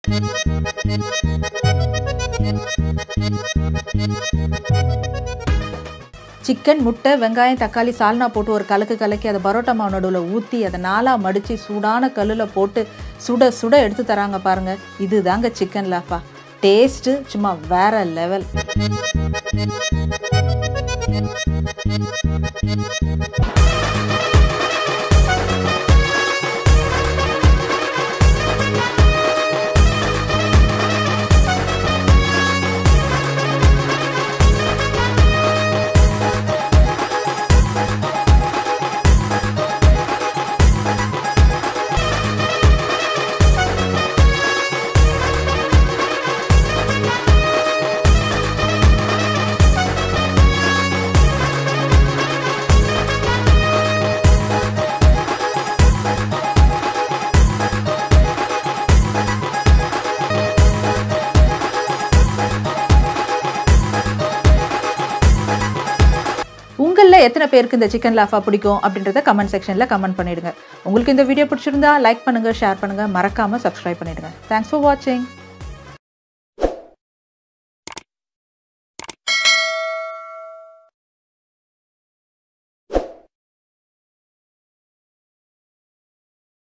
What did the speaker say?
chicken முட்டை வெங்காயம் தக்காளி சால்னா போட்டு ஒரு கலக்கு கலக்கி அதை பரோட்டா மாவு நடுவில் ஊற்றி அதை நாலாக மடித்து சூடான கல்லில் போட்டு சுட சுட எடுத்து தராங்க பாருங்க இது தாங்க சிக்கன் லாஃபா டேஸ்ட்டு சும்மா வேற லெவல் உங்களில் எத்தனை பேருக்கு இந்த சிக்கன் லாஃபா பிடிக்கும் அப்படின்றத கமெண்ட் செக்ஷனில் கமெண்ட் பண்ணிடுங்க உங்களுக்கு இந்த வீடியோ பிடிச்சிருந்தா லைக் பண்ணுங்கள் ஷேர் பண்ணுங்கள் மறக்காமல் சப்ஸ்கிரைப் பண்ணிடுங்க தேங்க்ஸ் ஃபார் வாட்சிங்